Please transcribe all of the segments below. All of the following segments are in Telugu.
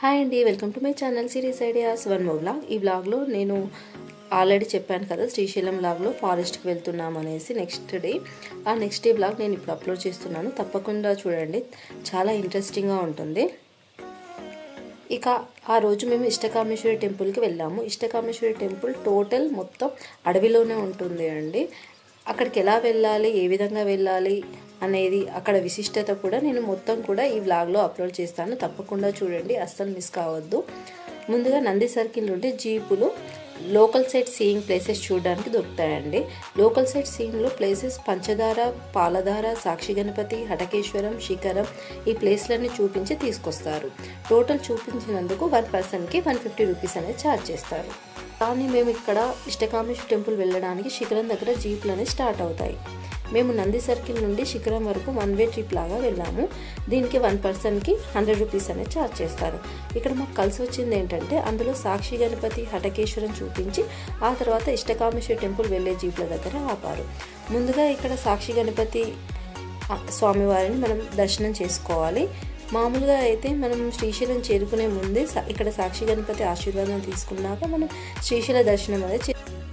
హాయ్ అండి welcome to my channel series ideas one more blog ఈ బ్లాగ్లో నేను ఆల్రెడీ చెప్పాను కదా శ్రీశైలం బ్లాగ్లో ఫారెస్ట్కి వెళ్తున్నాం అనేసి నెక్స్ట్ డే ఆ నెక్స్ట్ డే బ్లాగ్ నేను ఇప్పుడు అప్లోడ్ చేస్తున్నాను తప్పకుండా చూడండి చాలా ఇంట్రెస్టింగ్గా ఉంటుంది ఇక ఆ రోజు మేము ఇష్టకామేశ్వరి టెంపుల్కి వెళ్ళాము ఇష్టకామేశ్వరి టెంపుల్ టోటల్ మొత్తం అడవిలోనే ఉంటుంది అండి అక్కడికి ఎలా వెళ్ళాలి ఏ విధంగా వెళ్ళాలి అనేది అక్కడ విశిష్టత కూడా నేను మొత్తం కూడా ఈ వ్లాగ్లో అప్లోడ్ చేస్తాను తప్పకుండా చూడండి అస్సలు మిస్ కావద్దు ముందుగా నంది సర్కిల్ నుండి జీపులు లోకల్ సైట్ సీయింగ్ ప్లేసెస్ చూడడానికి దొరుకుతాయండి లోకల్ సైట్ సీయింగ్లో ప్లేసెస్ పంచదార పాలధార సాక్షి గణపతి హటకేశ్వరం శిఖరం ఈ ప్లేస్లన్నీ చూపించి తీసుకొస్తారు టోటల్ చూపించినందుకు వన్ పర్సన్కి వన్ ఫిఫ్టీ రూపీస్ అనేది ఛార్జ్ చేస్తారు కానీ మేము ఇక్కడ ఇష్టకామేశ్వర టెంపుల్ వెళ్ళడానికి శిఖరం దగ్గర జీపులు అనేవి స్టార్ట్ అవుతాయి మేము నంది సర్కిల్ నుండి శిఖరం వరకు వన్ వే ట్రిప్ లాగా వెళ్ళాము దీనికి వన్ పర్సన్కి హండ్రెడ్ రూపీస్ అనేది ఛార్జ్ చేస్తారు ఇక్కడ మాకు కలిసి వచ్చింది ఏంటంటే అందులో సాక్షి గణపతి హటకేశ్వరం చూపించి ఆ తర్వాత ఇష్టకామేశ్వర టెంపుల్ వెళ్ళే జీపుల దగ్గర ఆపారు ముందుగా ఇక్కడ సాక్షి గణపతి స్వామివారిని మనం దర్శనం చేసుకోవాలి మామూలుగా అయితే మనం శ్రీశైలం చేరుకునే ముందే ఇక్కడ సాక్షి గణపతి ఆశీర్వాదం తీసుకున్నాక మనం శ్రీశైల దర్శనం అనేది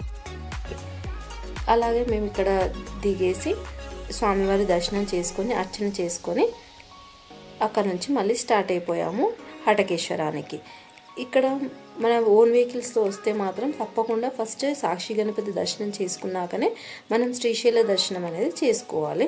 అలాగే మేము ఇక్కడ దిగేసి స్వామివారి దర్శనం చేసుకొని అర్చన చేసుకొని అక్కడ నుంచి మళ్ళీ స్టార్ట్ అయిపోయాము హటకేశ్వరానికి ఇక్కడ మన ఓన్ వెహికల్స్తో వస్తే మాత్రం తప్పకుండా ఫస్ట్ సాక్షి గణపతి దర్శనం చేసుకున్నాకనే మనం శ్రీశైల దర్శనం అనేది చేసుకోవాలి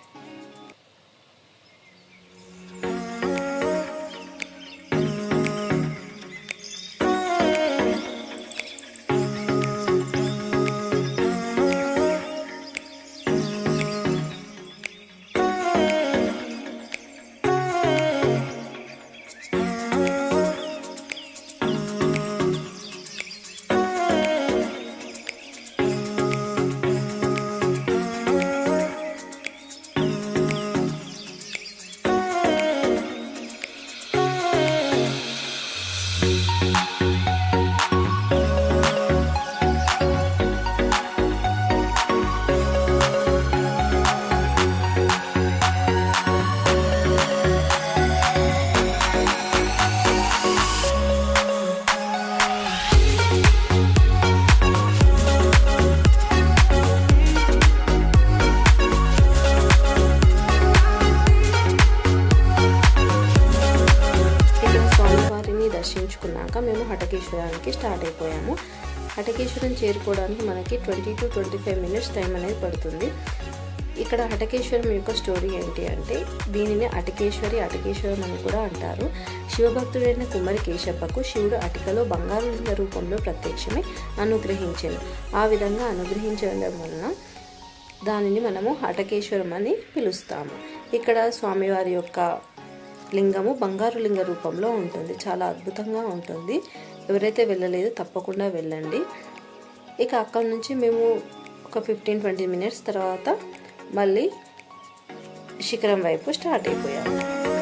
దర్శించుకున్నాక మేము హటకేశ్వరానికి స్టార్ట్ అయిపోయాము హటకేశ్వరం చేరుకోవడానికి మనకి twenty to twenty five minutes time అనేది పడుతుంది ఇక్కడ హటకేశ్వరం యొక్క స్టోరీ ఏంటి అంటే దీనిని అటకేశ్వరి అటకేశ్వరం అని కూడా అంటారు శివభక్తుడైన కుమ్మరి కేశప్పకు శివుడు అటికలో బంగారు లింగ రూపంలో ప్రత్యక్షమై అనుగ్రహించాను ఆ విధంగా అనుగ్రహించడం వలన దానిని మనము హటకేశ్వరం అని పిలుస్తాము ఇక్కడ స్వామివారి యొక్క లింగము బంగారు లింగ రూపంలో ఉంటుంది చాలా అద్భుతంగా ఉంటుంది ఎవరైతే వెళ్ళలేదో తప్పకుండా వెళ్ళండి ఇక అక్కడ నుంచి మేము ఒక ఫిఫ్టీన్ ట్వంటీ మినిట్స్ తర్వాత మళ్ళీ శిఖరం వైపు స్టార్ట్ అయిపోయాము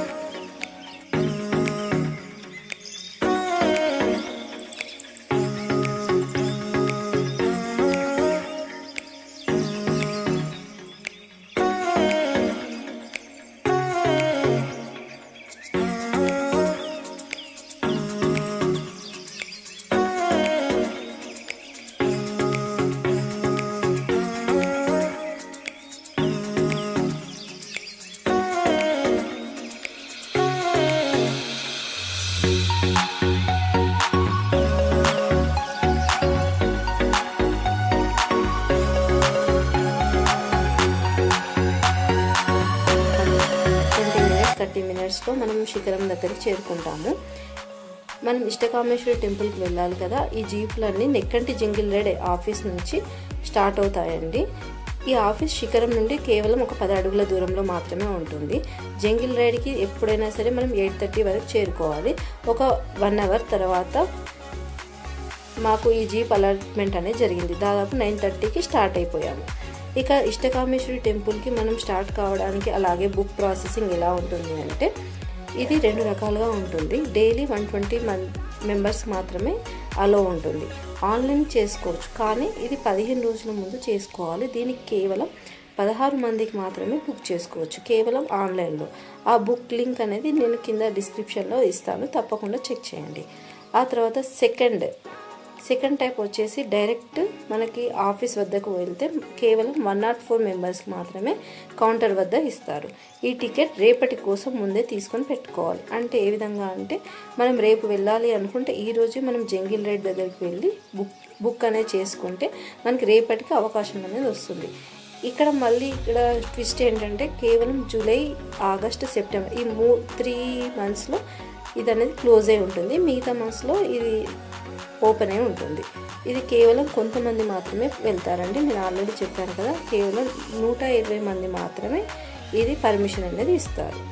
థర్టీ మినిట్స్లో మనం శిఖరం దగ్గరికి చేరుకుంటాము మనం ఇష్టకామేశ్వరి టెంపుల్కి వెళ్ళాలి కదా ఈ జీపులన్నీ నెక్కంటి జంగిల్ రైడ్ ఆఫీస్ నుంచి స్టార్ట్ అవుతాయండి ఈ ఆఫీస్ శిఖరం నుండి కేవలం ఒక పది అడుగుల దూరంలో మాత్రమే ఉంటుంది జంగిల్ రైడ్కి ఎప్పుడైనా సరే మనం ఎయిట్ థర్టీ వరకు చేరుకోవాలి ఒక వన్ అవర్ తర్వాత మాకు ఈ జీప్ అలాట్మెంట్ అనేది జరిగింది దాదాపు నైన్ థర్టీకి స్టార్ట్ అయిపోయాము ఇక ఇష్టకామేశ్వరి టెంపుల్కి మనం స్టార్ట్ కావడానికి అలాగే బుక్ ప్రాసెసింగ్ ఎలా ఉంటుంది అంటే ఇది రెండు రకాలుగా ఉంటుంది డైలీ వన్ ట్వంటీ మన్ మెంబర్స్ మాత్రమే అలో ఉంటుంది ఆన్లైన్ చేసుకోవచ్చు కానీ ఇది పదిహేను రోజుల ముందు చేసుకోవాలి దీనికి కేవలం పదహారు మందికి మాత్రమే బుక్ చేసుకోవచ్చు కేవలం ఆన్లైన్లో ఆ బుక్ లింక్ అనేది నేను కింద డిస్క్రిప్షన్లో ఇస్తాను తప్పకుండా చెక్ చేయండి ఆ తర్వాత సెకండ్ సెకండ్ టైప్ వచ్చేసి డైరెక్ట్ మనకి ఆఫీస్ వద్దకు వెళ్తే కేవలం వన్ నాట్ ఫోర్ మెంబర్స్కి మాత్రమే కౌంటర్ వద్ద ఇస్తారు ఈ టికెట్ రేపటి కోసం ముందే తీసుకొని పెట్టుకోవాలి అంటే ఏ విధంగా అంటే మనం రేపు వెళ్ళాలి అనుకుంటే ఈరోజు మనం జంగిల్ రైడ్ దగ్గరికి వెళ్ళి బుక్ బుక్ అనేది చేసుకుంటే మనకి రేపటికి అవకాశం అనేది వస్తుంది ఇక్కడ మళ్ళీ ఇక్కడ ట్విస్ట్ ఏంటంటే కేవలం జూలై ఆగస్ట్ సెప్టెంబర్ ఈ మూ త్రీ మంత్స్లో ఇది అనేది క్లోజ్ అయి ఉంటుంది మిగతా మంత్స్లో ఇది ఓపెన్ అయి ఉంటుంది ఇది కేవలం కొంతమంది మాత్రమే వెళ్తారండి నేను ఆల్రెడీ చెప్పాను కదా కేవలం నూట ఇరవై మంది మాత్రమే ఇది పర్మిషన్ అనేది ఇస్తారు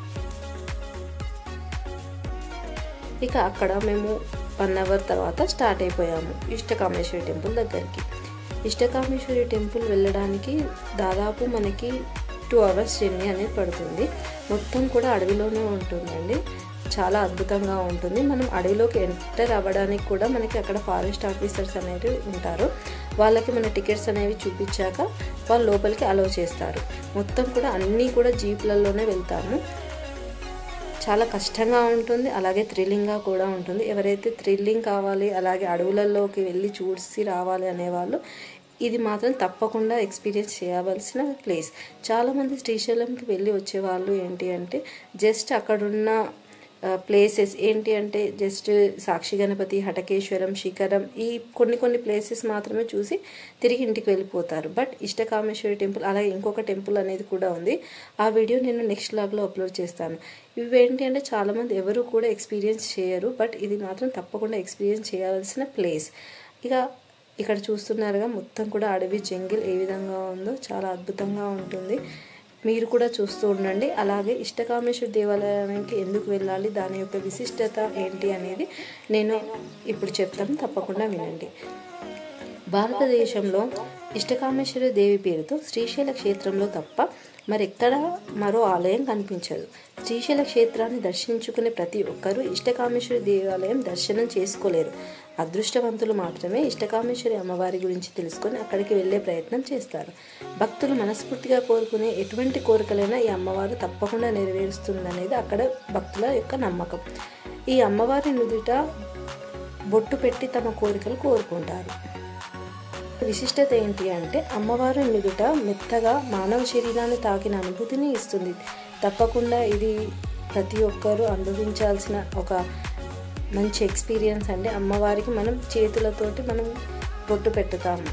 ఇక అక్కడ మేము వన్ అవర్ తర్వాత స్టార్ట్ అయిపోయాము ఇష్టకామేశ్వరి టెంపుల్ దగ్గరికి ఇష్టకామేశ్వరి టెంపుల్ వెళ్ళడానికి దాదాపు మనకి టూ అవర్స్ జర్నీ అనేది పడుతుంది మొత్తం కూడా అడవిలోనే ఉంటుందండి చాలా అద్భుతంగా ఉంటుంది మనం అడవిలోకి ఎంటర్ అవ్వడానికి కూడా మనకి అక్కడ ఫారెస్ట్ ఆఫీసర్స్ అనేవి ఉంటారు వాళ్ళకి మన టికెట్స్ అనేవి చూపించాక వాళ్ళు లోపలికి అలౌ చేస్తారు మొత్తం కూడా అన్నీ కూడా జీప్లలోనే వెళ్తాము చాలా కష్టంగా ఉంటుంది అలాగే థ్రిల్లింగ్గా కూడా ఉంటుంది ఎవరైతే థ్రిల్లింగ్ కావాలి అలాగే అడవులలోకి వెళ్ళి చూసి రావాలి అనేవాళ్ళు ఇది మాత్రం తప్పకుండా ఎక్స్పీరియన్స్ చేయవలసిన ప్లేస్ చాలామంది శ్రీశైలంకి వెళ్ళి వచ్చేవాళ్ళు ఏంటి అంటే జస్ట్ అక్కడున్న ప్లేసెస్ ఏంటి అంటే జస్ట్ సాక్షి గణపతి హటకేశ్వరం శిఖరం ఈ కొన్ని కొన్ని ప్లేసెస్ మాత్రమే చూసి తిరిగి ఇంటికి వెళ్ళిపోతారు బట్ ఇష్టకామేశ్వరి టెంపుల్ అలాగే ఇంకొక టెంపుల్ అనేది కూడా ఉంది ఆ వీడియో నేను నెక్స్ట్ లాగ్లో అప్లోడ్ చేస్తాను ఇవి ఏంటి అంటే చాలామంది ఎవరు కూడా ఎక్స్పీరియన్స్ చేయరు బట్ ఇది మాత్రం తప్పకుండా ఎక్స్పీరియన్స్ చేయాల్సిన ప్లేస్ ఇక ఇక్కడ చూస్తున్నారుగా మొత్తం కూడా అడవి జంగిల్ ఏ విధంగా ఉందో చాలా అద్భుతంగా ఉంటుంది మీరు కూడా చూస్తూ ఉండండి అలాగే ఇష్టకామేశ్వర దేవాలయానికి ఎందుకు వెళ్ళాలి దాని యొక్క విశిష్టత ఏంటి అనేది నేను ఇప్పుడు చెప్తాను తప్పకుండా వినండి భారతదేశంలో ఇష్టకామేశ్వరి దేవి పేరుతో శ్రీశైల క్షేత్రంలో తప్ప మరెక్కడ మరో ఆలయం కనిపించదు శ్రీశైల క్షేత్రాన్ని దర్శించుకునే ప్రతి ఒక్కరూ ఇష్టకామేశ్వరి దేవాలయం దర్శనం చేసుకోలేరు అదృష్టవంతులు మాత్రమే ఇష్టకామేశ్వరి అమ్మవారి గురించి తెలుసుకొని అక్కడికి వెళ్ళే ప్రయత్నం చేస్తారు భక్తులు మనస్ఫూర్తిగా కోరుకునే ఎటువంటి కోరికలైనా ఈ అమ్మవారు తప్పకుండా నెరవేరుస్తుందనేది అక్కడ భక్తుల యొక్క నమ్మకం ఈ అమ్మవారి నుదుట బొట్టు పెట్టి తమ కోరికలు కోరుకుంటారు విశిష్టత ఏంటి అంటే అమ్మవారి నుదుట మెత్తగా మానవ శరీరాన్ని తాకిన అనుభూతిని ఇస్తుంది తప్పకుండా ఇది ప్రతి ఒక్కరూ అనుభవించాల్సిన ఒక మంచి ఎక్స్పీరియన్స్ అండి అమ్మవారికి మనం చేతులతోటి మనం బొట్టు పెట్టుతాము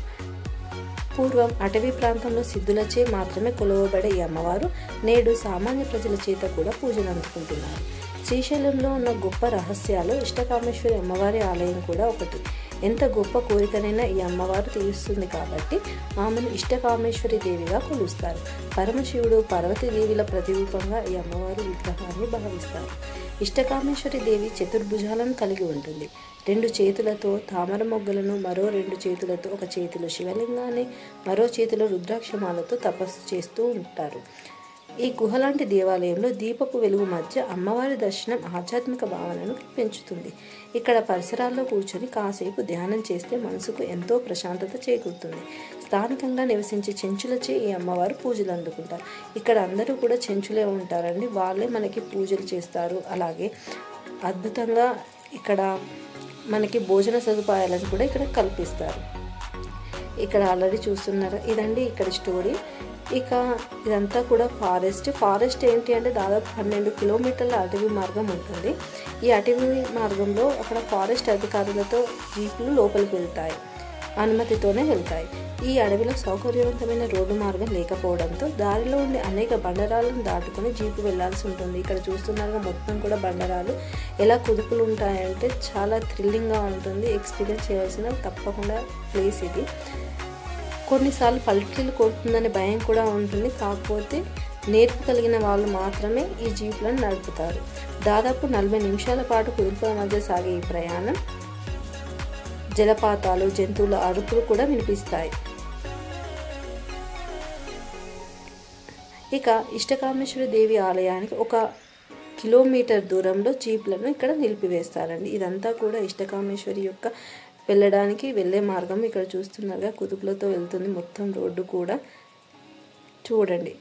పూర్వం అటవీ ప్రాంతంలో సిద్ధులచే మాత్రమే కొలవబడే ఈ అమ్మవారు నేడు సామాన్య ప్రజల చేత కూడా పూజలు అందుకుంటున్నారు శ్రీశైలంలో ఉన్న గొప్ప రహస్యాలు ఇష్టకామేశ్వరి అమ్మవారి ఆలయం కూడా ఒకటి ఎంత గొప్ప కోరికనైనా ఈ అమ్మవారు తీరుస్తుంది కాబట్టి ఆమెను ఇష్టకామేశ్వరి దేవిగా కొలుస్తారు పరమశివుడు పార్వతీదేవిల ప్రతిరూపంగా ఈ అమ్మవారి విగ్రహాన్ని భావిస్తారు ఇష్టకామేశ్వరి దేవి చతుర్భుజాలను కలిగి ఉంటుంది రెండు చేతులతో తామర మొగ్గలను మరో రెండు చేతులతో ఒక చేతిలో శివలింగాన్ని మరో చేతిలో రుద్రాక్షమాలతో తపస్సు చేస్తూ ఉంటారు ఈ గుహలాంటి దేవాలయంలో దీపపు వెలుగు మధ్య అమ్మవారి దర్శనం ఆధ్యాత్మిక భావనను పెంచుతుంది ఇక్కడ పరిసరాల్లో కూర్చొని కాసేపు ధ్యానం చేస్తే మనసుకు ఎంతో ప్రశాంతత చేకూరుతుంది స్థానికంగా నివసించే చెంచులచే ఈ అమ్మవారు పూజలు అందుకుంటారు ఇక్కడ అందరూ కూడా చెంచులే ఉంటారండి వాళ్ళే మనకి పూజలు చేస్తారు అలాగే అద్భుతంగా ఇక్కడ మనకి భోజన సదుపాయాలను కూడా ఇక్కడ కల్పిస్తారు ఇక్కడ ఆల్రెడీ చూస్తున్నారు ఇదండి ఇక్కడ స్టోరీ ఇక ఇదంతా కూడా ఫారెస్ట్ ఫారెస్ట్ ఏంటి అంటే దాదాపు పన్నెండు కిలోమీటర్ల అటవీ మార్గం ఉంటుంది ఈ అటవీ మార్గంలో అక్కడ ఫారెస్ట్ అధికారులతో జీపులు లోపలికి వెళ్తాయి అనుమతితోనే వెళ్తాయి ఈ అడవిలో సౌకర్యవంతమైన రోడ్డు మార్గం లేకపోవడంతో దారిలో ఉండే అనేక బండరాలను దాటుకొని జీపు వెళ్లాల్సి ఉంటుంది ఇక్కడ చూస్తున్నారుగా మొత్తం కూడా బండరాలు ఎలా కుదుపులు ఉంటాయంటే చాలా థ్రిల్లింగ్గా ఉంటుంది ఎక్స్పీరియన్స్ చేయాల్సిన తప్పకుండా ప్లేస్ ఇది కొన్నిసార్లు పల్టీలు కొడుతుందనే భయం కూడా ఉంటుంది కాకపోతే నేర్పు కలిగిన వాళ్ళు మాత్రమే ఈ జీపులను నడుపుతారు దాదాపు నలభై నిమిషాల పాటు కుదుపుల మధ్య సాగే ఈ ప్రయాణం జలపాతాలు జంతువుల అరుపులు కూడా వినిపిస్తాయి ఇక ఇష్టకామేశ్వరి దేవి ఆలయానికి ఒక కిలోమీటర్ దూరంలో జీప్లను ఇక్కడ నిలిపివేస్తారండి ఇదంతా కూడా ఇష్టకామేశ్వరి యొక్క వెళ్ళడానికి వెళ్ళే మార్గం ఇక్కడ చూస్తున్నారుగా కుతుపులతో వెళ్తుంది మొత్తం రోడ్డు కూడా చూడండి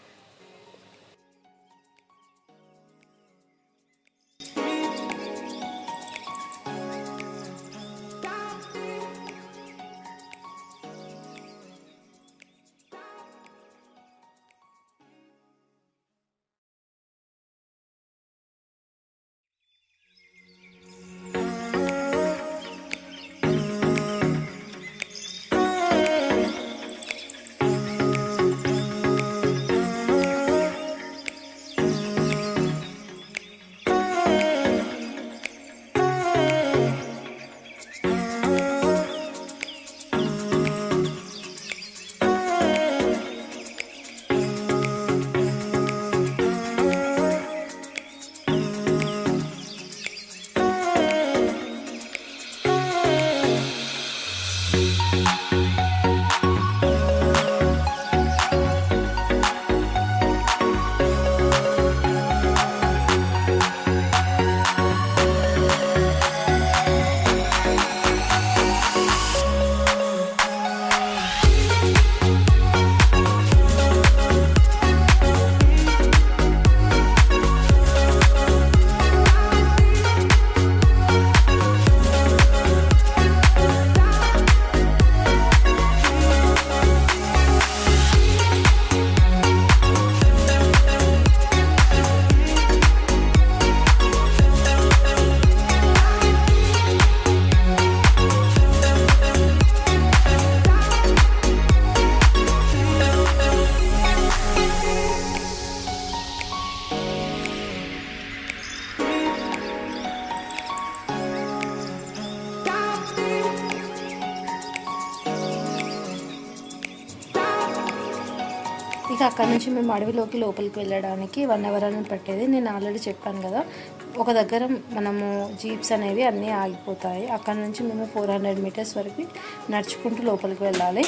ఇక అక్కడ నుంచి మేము అడవిలోకి లోపలికి వెళ్ళడానికి వన్ అవర్ అని పట్టేది నేను ఆల్రెడీ చెప్పాను కదా ఒక దగ్గర మనము జీప్స్ అనేవి అన్నీ ఆగిపోతాయి అక్కడ నుంచి మేము ఫోర్ హండ్రెడ్ మీటర్స్ వరకు నడుచుకుంటూ లోపలికి వెళ్ళాలి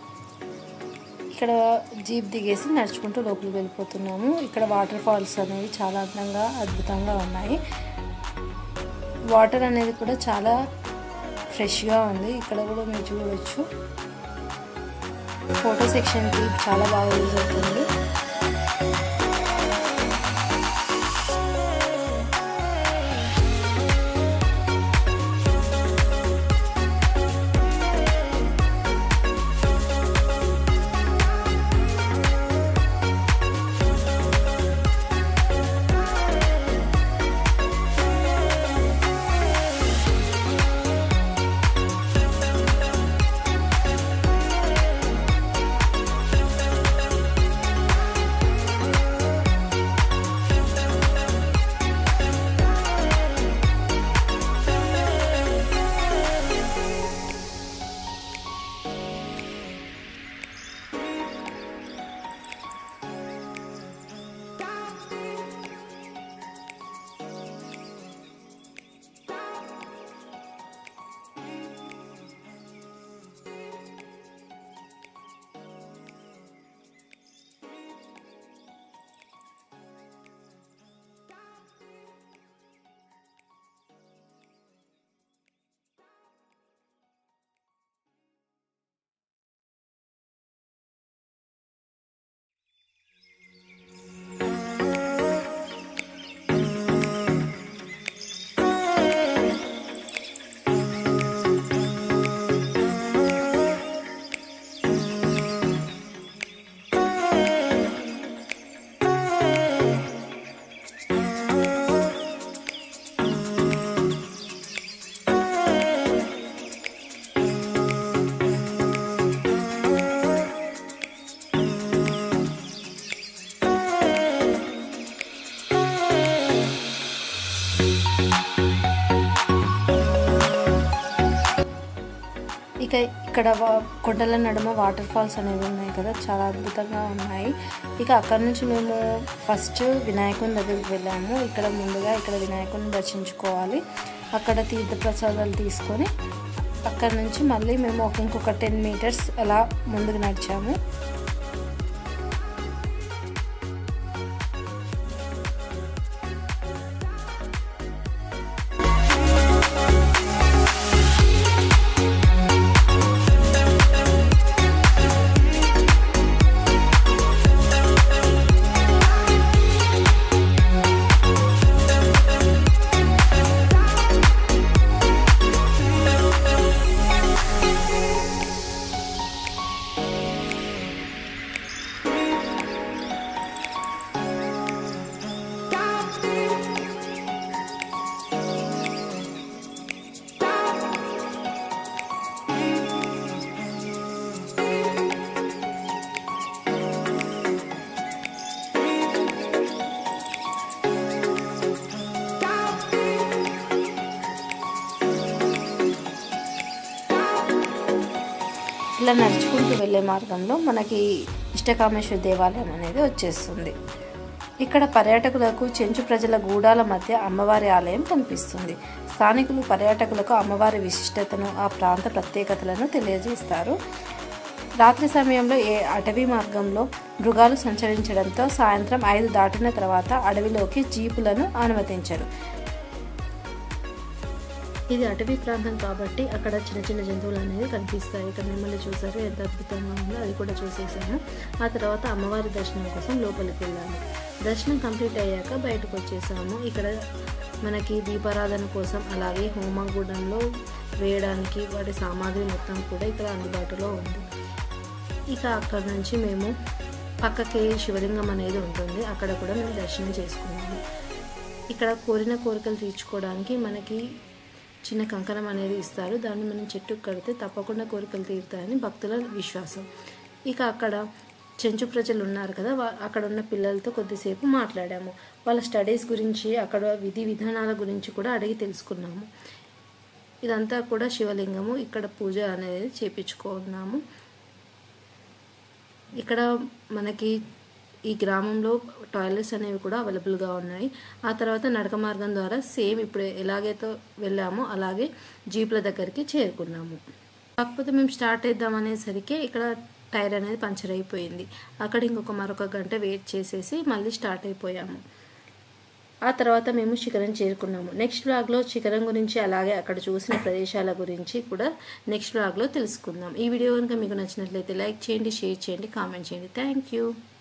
ఇక్కడ జీప్ దిగేసి నడుచుకుంటూ లోపలికి వెళ్ళిపోతున్నాము ఇక్కడ వాటర్ ఫాల్స్ అనేవి చాలా అందంగా అద్భుతంగా ఉన్నాయి వాటర్ అనేది కూడా చాలా ఫ్రెష్గా ఉంది ఇక్కడ కూడా మీరు చూడవచ్చు ఫోటో సెక్షన్కి చాలా బాగా యూజ్ అవుతుంది ఇక ఇక్కడ వా- కొండల నడుమ వాటర్ ఫాల్స్ అనేవి ఉన్నాయి కదా చాలా అద్భుతంగా ఉన్నాయి ఇక అక్కడ నుంచి మేము ఫస్ట్ వినాయకుని దగ్గరికి వెళ్ళాము ఇక్కడ ముందుగా ఇక్కడ వినాయకుని దర్శించుకోవాలి అక్కడ తీర్థ ప్రసాదాలు తీసుకొని అక్కడ నుంచి మళ్ళీ మేము ఒక ఇంకొక టెన్ మీటర్స్ అలా ముందుకు నడిచాము ఇట్లా నడుచుకుంటూ వెళ్ళే మార్గంలో మనకి ఇష్టకామేశ్వర దేవాలయం అనేది వచ్చేస్తుంది ఇక్కడ పర్యాటకులకు చెంచు ప్రజల గూడాల మధ్య అమ్మవారి ఆలయం కనిపిస్తుంది స్థానికులు పర్యాటకులకు అమ్మవారి విశిష్టతను ఆ ప్రాంత ప్రత్యేకతలను తెలియజేస్తారు రాత్రి సమయంలో ఏ అటవీ మార్గంలో మృగాలు సంచరించడంతో సాయంత్రం ఐదు దాటిన తర్వాత అడవిలోకి జీపులను అనుమతించరు ఇది అటవీ ప్రాంతం కాబట్టి అక్కడ చిన్న చిన్న జంతువులు అనేవి కనిపిస్తాయి ఇక్కడ మిమ్మల్ని చూసారు ఎంత అద్భుతంగా ఉందో అది కూడా చూసేసాము ఆ తర్వాత అమ్మవారి దర్శనం కోసం లోపలికి వెళ్ళాము దర్శనం కంప్లీట్ అయ్యాక బయటకు వచ్చేసాము ఇక్కడ మనకి దీపారాధన కోసం అలాగే హోమగుండంలో వేయడానికి వాటి సామాగ్రి మొత్తం కూడా ఇక్కడ అందుబాటులో ఉంది ఇక అక్కడ నుంచి మేము పక్కకి శివలింగం అనేది ఉంటుంది అక్కడ కూడా మేము దర్శనం చేసుకున్నాము ఇక్కడ కోరిన కోరికలు తీర్చుకోవడానికి మనకి చిన్న కంకణం అనేది ఇస్తారు దాన్ని మనం చెట్టుకు కడితే తప్పకుండా కోరికలు తీరుతాయని భక్తుల విశ్వాసం ఇక అక్కడ చెంచు ప్రజలు ఉన్నారు కదా వా- అక్కడ ఉన్న పిల్లలతో కొద్దిసేపు మాట్లాడాము వాళ్ళ స్టడీస్ గురించి అక్కడ విధి విధానాల గురించి కూడా అడిగి తెలుసుకున్నాము ఇదంతా కూడా శివలింగము ఇక్కడ పూజ అనేది చేపించుకున్నాము ఇక్కడ మనకి ఈ గ్రామంలో టాయిలెట్స్ అనేవి కూడా అవైలబుల్గా ఉన్నాయి ఆ తర్వాత నడక మార్గం ద్వారా సేమ్ ఇప్పుడు ఎలాగైతే వెళ్ళామో అలాగే జీప్ల దగ్గరికి చేరుకున్నాము కాకపోతే మేము స్టార్ట్ చేద్దాం అనేసరికి ఇక్కడ టైర్ అనేది పంచర్ అయిపోయింది అక్కడ ఇంకొక మరొక గంట వెయిట్ చేసేసి మళ్ళీ స్టార్ట్ అయిపోయాము ఆ తర్వాత మేము శిఖరం చేరుకున్నాము నెక్స్ట్ బ్లాగ్లో శిఖరం గురించి అలాగే అక్కడ చూసిన ప్రదేశాల గురించి కూడా నెక్స్ట్ బ్లాగ్లో తెలుసుకుందాం ఈ వీడియో కనుక మీకు నచ్చినట్లయితే లైక్ చేయండి షేర్ చేయండి కామెంట్ చేయండి థ్యాంక్ యూ